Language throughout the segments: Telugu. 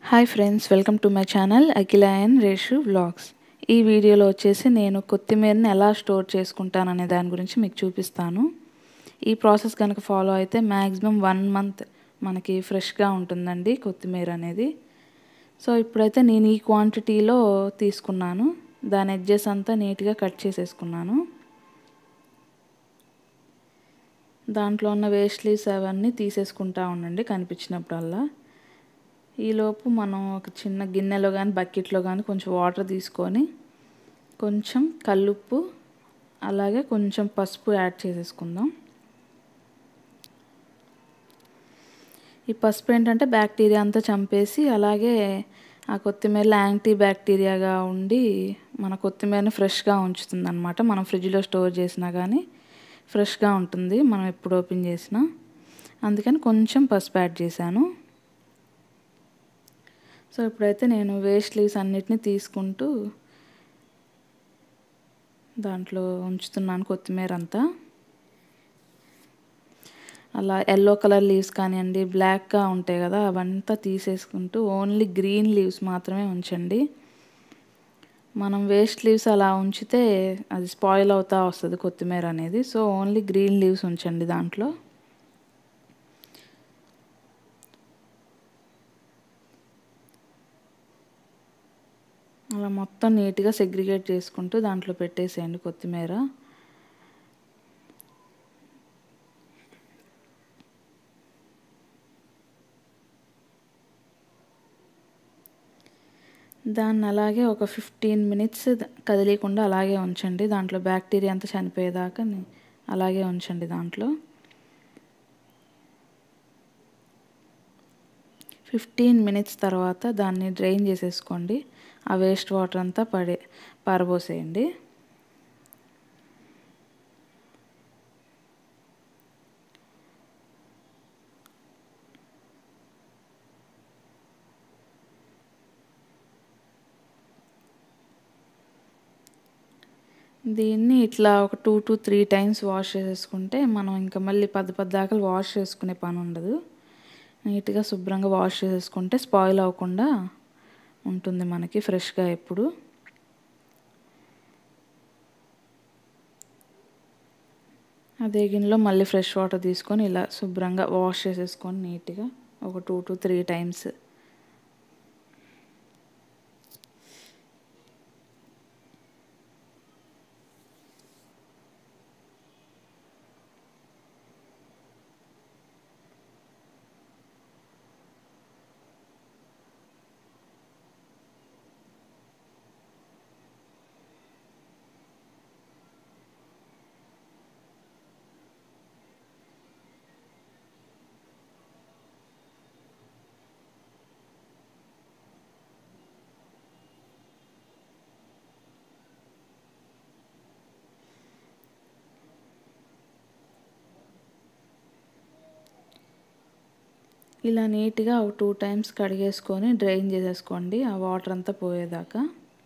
hi friends welcome to my channel Akhila and Reshu vlogs ఈ వీడియోలో వచ్చేసి నేను కొత్తిమీరని ఎలా స్టోర్ చేసుకుంటాను అనే దాని గురించి మీకు చూపిస్తాను ఈ ప్రాసెస్ కనుక ఫాలో అయితే మ్యాక్సిమం వన్ మంత్ మనకి ఫ్రెష్గా ఉంటుందండి కొత్తిమీర అనేది సో ఇప్పుడైతే నేను ఈ క్వాంటిటీలో తీసుకున్నాను దాని ఎడ్జెస్ అంతా నీట్గా కట్ చేసేసుకున్నాను దాంట్లో ఉన్న వేస్ట్ లీవ్స్ అవన్నీ తీసేసుకుంటా ఉండండి కనిపించినప్పుడల్లా ఈలోపు మనం ఒక చిన్న గిన్నెలో కానీ బకెట్లో కానీ కొంచెం వాటర్ తీసుకొని కొంచెం కల్లుప్పు అలాగే కొంచెం పసుపు యాడ్ చేసేసుకుందాం ఈ పసుపు ఏంటంటే బ్యాక్టీరియా అంతా చంపేసి అలాగే ఆ కొత్తిమీరలో యాంటీ బ్యాక్టీరియాగా ఉండి మన కొత్తిమీరని ఫ్రెష్గా ఉంచుతుంది అనమాట మనం ఫ్రిడ్జ్లో స్టోర్ చేసినా కానీ ఫ్రెష్గా ఉంటుంది మనం ఎప్పుడు ఓపెన్ చేసినా అందుకని కొంచెం పసుపు యాడ్ చేశాను సో ఇప్పుడైతే నేను వేస్ట్ లీవ్స్ అన్నిటినీ తీసుకుంటూ దాంట్లో ఉంచుతున్నాను కొత్తిమీర అంతా అలా ఎల్లో కలర్ లీవ్స్ కానివ్వండి బ్లాక్గా ఉంటాయి కదా అవంతా తీసేసుకుంటూ ఓన్లీ గ్రీన్ లీవ్స్ మాత్రమే ఉంచండి మనం వేస్ట్ లీవ్స్ అలా ఉంచితే అది స్పాయిల్ అవుతా వస్తుంది కొత్తిమీర అనేది సో ఓన్లీ గ్రీన్ లీవ్స్ ఉంచండి దాంట్లో అలా మొత్తం నీట్గా సెగ్రిగేట్ చేసుకుంటూ దాంట్లో పెట్టేసేయండి కొత్తిమీర దాన్ని అలాగే ఒక ఫిఫ్టీన్ మినిట్స్ కదిలీకుండా అలాగే ఉంచండి దాంట్లో బ్యాక్టీరియా అంతా చనిపోయేదాకా అలాగే ఉంచండి దాంట్లో ఫిఫ్టీన్ మినిట్స్ తర్వాత దాన్ని డ్రైన్ చేసేసుకోండి ఆ వేస్ట్ వాటర్ అంతా పడే పారబోసేయండి దీన్ని ఇట్లా ఒక two to three times wash చేసేసుకుంటే మనం ఇంకా మళ్ళీ పది పద్దాకలు వాష్ చేసుకునే పని ఉండదు నీట్గా శుభ్రంగా వాష్ చేసేసుకుంటే స్పాయిల్ అవ్వకుండా ఉంటుంది మనకి ఫ్రెష్గా ఎప్పుడు అదే గిన్నెలో మళ్ళీ ఫ్రెష్ వాటర్ తీసుకొని ఇలా శుభ్రంగా వాష్ చేసేసుకొని నీట్గా ఒక టూ టు త్రీ టైమ్స్ ఇలా నీట్గా ఒక టూ టైమ్స్ కడిగేసుకొని డ్రైన్ చేసేసుకోండి ఆ వాటర్ అంతా పోయేదాకా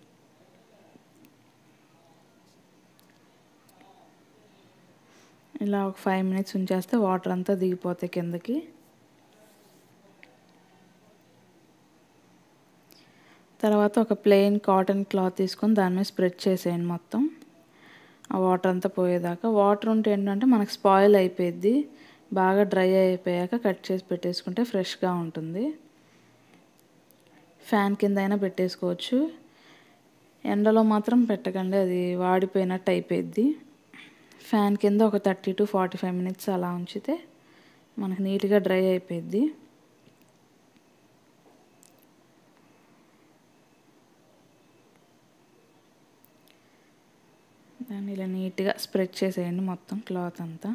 ఇలా ఒక ఫైవ్ మినిట్స్ ఉంచేస్తే వాటర్ అంతా దిగిపోతాయి కిందకి తర్వాత ఒక ప్లెయిన్ కాటన్ క్లాత్ తీసుకొని దాని మీద స్ప్రెడ్ చేసేయండి మొత్తం ఆ వాటర్ అంతా పోయేదాకా వాటర్ ఉంటే ఏంటంటే మనకు స్పాయిల్ అయిపోయిద్ది బాగా డ్రై అయిపోయాక కట్ చేసి పెట్టేసుకుంటే ఫ్రెష్గా ఉంటుంది ఫ్యాన్ కింద అయినా పెట్టేసుకోవచ్చు ఎండలో మాత్రం పెట్టకండి అది వాడిపోయినట్టు అయిపోయిద్ది ఫ్యాన్ కింద ఒక thirty to forty five minutes అలా ఉంచితే మనకు నీట్గా డ్రై అయిపోయిద్ది దాన్ని ఇలా నీట్గా స్ప్రెడ్ చేసేయండి మొత్తం క్లాత్ అంతా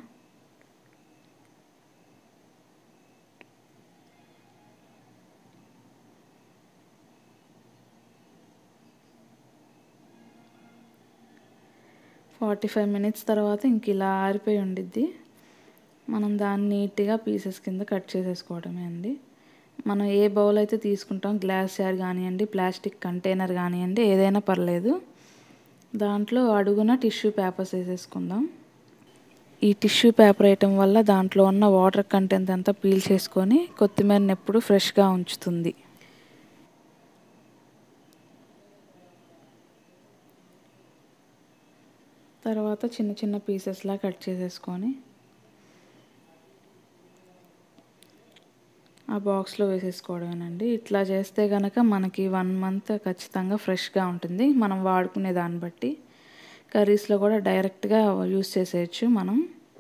ఫార్టీ ఫైవ్ మినిట్స్ తర్వాత ఇంక ఇలా ఆరిపోయి ఉండిద్ది మనం దాన్ని నీట్గా పీసెస్ కింద కట్ చేసేసుకోవడమే అండి మనం ఏ బౌల్ అయితే తీసుకుంటాం గ్లాస్ జార్ కానివ్వండి ప్లాస్టిక్ కంటైనర్ కానివ్వండి ఏదైనా పర్లేదు దాంట్లో అడుగున టిష్యూ పేపర్స్ వేసేసుకుందాం ఈ టిష్యూ పేపర్ వేయటం వల్ల దాంట్లో ఉన్న వాటర్ కంటెంట్ అంతా పీల్ చేసుకొని కొత్తిమీరని ఎప్పుడు ఫ్రెష్గా ఉంచుతుంది తర్వాత చిన్న చిన్న పీసెస్లా కట్ చేసేసుకొని ఆ బాక్స్లో వేసేసుకోవడమేనండి ఇట్లా చేస్తే కనుక మనకి వన్ మంత్ ఖచ్చితంగా ఫ్రెష్గా ఉంటుంది మనం వాడుకునే దాన్ని బట్టి కర్రీస్లో కూడా డైరెక్ట్గా యూస్ చేసేయచ్చు మనం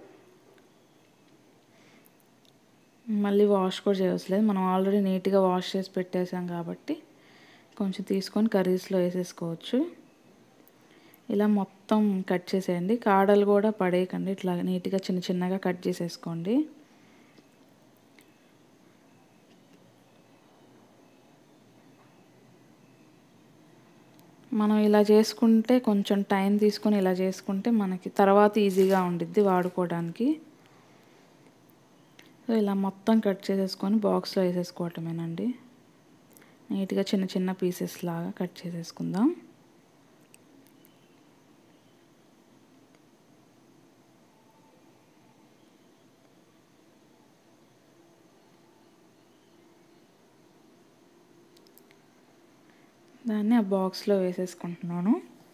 మళ్ళీ వాష్ కూడా చేయవసలేదు మనం ఆల్రెడీ నీట్గా వాష్ చేసి పెట్టేసాం కాబట్టి కొంచెం తీసుకొని కర్రీస్లో వేసేసుకోవచ్చు ఇలా మొత్తం కట్ చేసేయండి కాడలు కూడా పడేయకండి ఇట్లా నీట్గా చిన్న చిన్నగా కట్ చేసేసుకోండి మనం ఇలా చేసుకుంటే కొంచెం టైం తీసుకొని ఇలా చేసుకుంటే మనకి తర్వాత ఈజీగా ఉండిద్ది వాడుకోవడానికి సో ఇలా మొత్తం కట్ చేసేసుకొని బాక్స్లో వేసేసుకోవటమేనండి నీట్గా చిన్న చిన్న పీసెస్ లాగా కట్ చేసేసుకుందాం దాన్ని ఆ బాక్స్లో వేసేసుకుంటున్నాను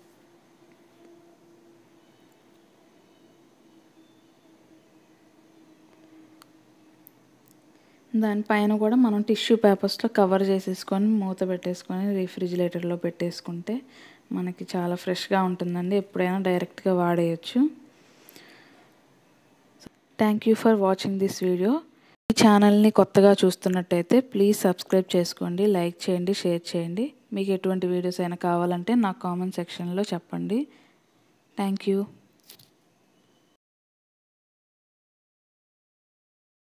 దానిపైన కూడా మనం టిష్యూ పేపర్స్లో కవర్ చేసేసుకొని మూత పెట్టేసుకొని రిఫ్రిజిరేటర్లో పెట్టేసుకుంటే మనకి చాలా ఫ్రెష్గా ఉంటుందండి ఎప్పుడైనా డైరెక్ట్గా వాడేయచ్చు thank you for watching this video ఈ ఛానల్ని కొత్తగా చూస్తున్నట్టయితే ప్లీజ్ సబ్స్క్రైబ్ చేసుకోండి లైక్ చేయండి షేర్ చేయండి మీకు ఎటువంటి వీడియోస్ అయినా కావాలంటే నాకు కామెంట్ సెక్షన్లో చెప్పండి థ్యాంక్ యూ